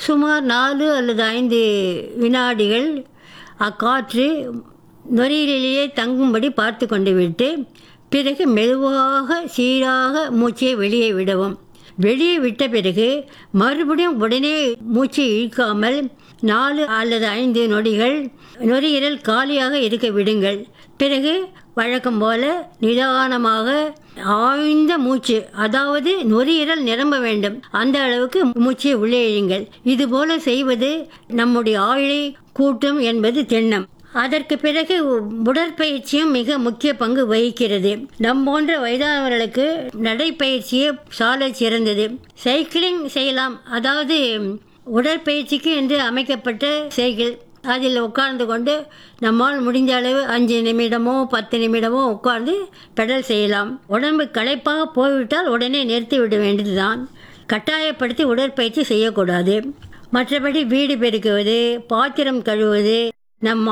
சுமார் நாலு அல்லது ஐந்து வினாடிகள் அக்காற்று நுரையீரலிலே தங்கும்படி பார்த்து கொண்டு விட்டு பிறகு மெதுவாக சீராக மூச்சை வெளியே விடவும் வெளியே விட்ட பிறகு மறுபடியும் உடனே மூச்சை இழுக்காமல் நாலு அல்லது ஐந்து நொடிகள் நுரையீரல் காலியாக இருக்க விடுங்கள் பிறகு வழக்கம் போல நிதானமாக ஆழ்ந்த மூச்சு அதாவது நுரையீரல் நிரம்ப வேண்டும் அந்த அளவுக்கு மூச்சை உள்ளே இழுங்கள் இது போல செய்வது நம்முடைய ஆயுளை கூட்டும் என்பது திண்ணம் அதற்கு பிறகு உடற்பயிற்சியும் மிக முக்கிய பங்கு வகிக்கிறது நம் போன்ற வயதானவர்களுக்கு நடைப்பயிற்சியே சால சிறந்தது சைக்கிளிங் செய்யலாம் அதாவது உடற்பயிற்சிக்கு என்று அமைக்கப்பட்ட சைக்கிள் அதில் உட்கார்ந்து கொண்டு நம்மால் முடிந்த அளவு அஞ்சு நிமிடமோ பத்து நிமிடமோ உட்கார்ந்து பெடல் செய்யலாம் உடம்பு களைப்பாக போய்விட்டால் உடனே நிறுத்தி விட வேண்டியதுதான் கட்டாயப்படுத்தி உடற்பயிற்சி செய்யக்கூடாது மற்றபடி வீடு பெருக்குவது பாத்திரம் கழுவுவது நம்